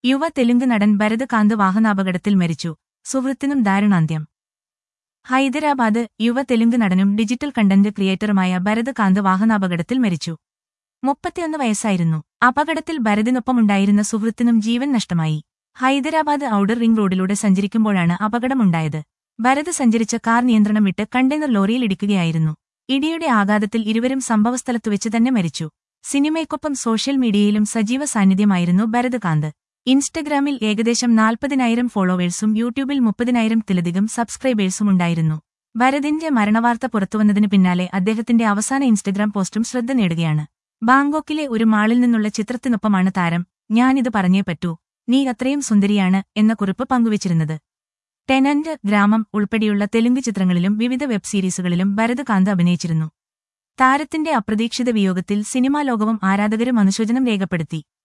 യുവ തെലുങ്ക് നടൻ ഭരത് കാന്ത് വാഹനാപകടത്തിൽ മരിച്ചു സുഹൃത്തിനും ദാരുണാന്ത്യം ഹൈദരാബാദ് യുവ തെലുങ്ക് നടനും ഡിജിറ്റൽ കണ്ടന്റ് ക്രിയേറ്ററുമായ ഭരത് കാന്ത് വാഹനാപകടത്തിൽ മരിച്ചു മുപ്പത്തിയൊന്ന് വയസ്സായിരുന്നു അപകടത്തിൽ ഭരതിനൊപ്പമുണ്ടായിരുന്ന സുഹൃത്തിനും ജീവൻ നഷ്ടമായി ഹൈദരാബാദ് ഔട്ടർ റിംഗ് റോഡിലൂടെ സഞ്ചരിക്കുമ്പോഴാണ് അപകടമുണ്ടായത് ഭരത് സഞ്ചരിച്ച കാർ നിയന്ത്രണം വിട്ട് കണ്ടെയ്നർ ലോറിയിൽ ഇടിക്കുകയായിരുന്നു ഇടിയുടെ ആഘാതത്തിൽ ഇരുവരും സംഭവസ്ഥലത്തു വെച്ച് തന്നെ മരിച്ചു സിനിമയ്ക്കൊപ്പം സോഷ്യൽ മീഡിയയിലും സജീവ സാന്നിധ്യമായിരുന്നു ഭരത് കാന്ത് ഇൻസ്റ്റഗ്രാമിൽ ഏകദേശം നാൽപ്പതിനായിരം ഫോളോവേഴ്സും യൂട്യൂബിൽ മുപ്പതിനായിരത്തിലധികം സബ്സ്ക്രൈബേഴ്സും ഉണ്ടായിരുന്നു ഭരതിന്റെ മരണവാർത്ത പുറത്തുവന്നതിന് പിന്നാലെ അദ്ദേഹത്തിന്റെ അവസാന ഇൻസ്റ്റഗ്രാം പോസ്റ്റും ശ്രദ്ധ നേടുകയാണ് ബാങ്കോക്കിലെ ഒരു മാളിൽ നിന്നുള്ള ചിത്രത്തിനൊപ്പമാണ് താരം ഞാനിത് പറഞ്ഞേ പറ്റൂ നീ അത്രയും സുന്ദരിയാണ് എന്ന കുറിപ്പ് പങ്കുവച്ചിരുന്നത് ടെനന്റ് ഗ്രാമം ഉൾപ്പെടെയുള്ള തെലുങ്ക് ചിത്രങ്ങളിലും വിവിധ വെബ് സീരീസുകളിലും ഭരത് കാന്ത് അഭിനയിച്ചിരുന്നു താരത്തിന്റെ അപ്രതീക്ഷിത വിയോഗത്തിൽ സിനിമാ ലോകവും ആരാധകരും അനുശോചനം രേഖപ്പെടുത്തി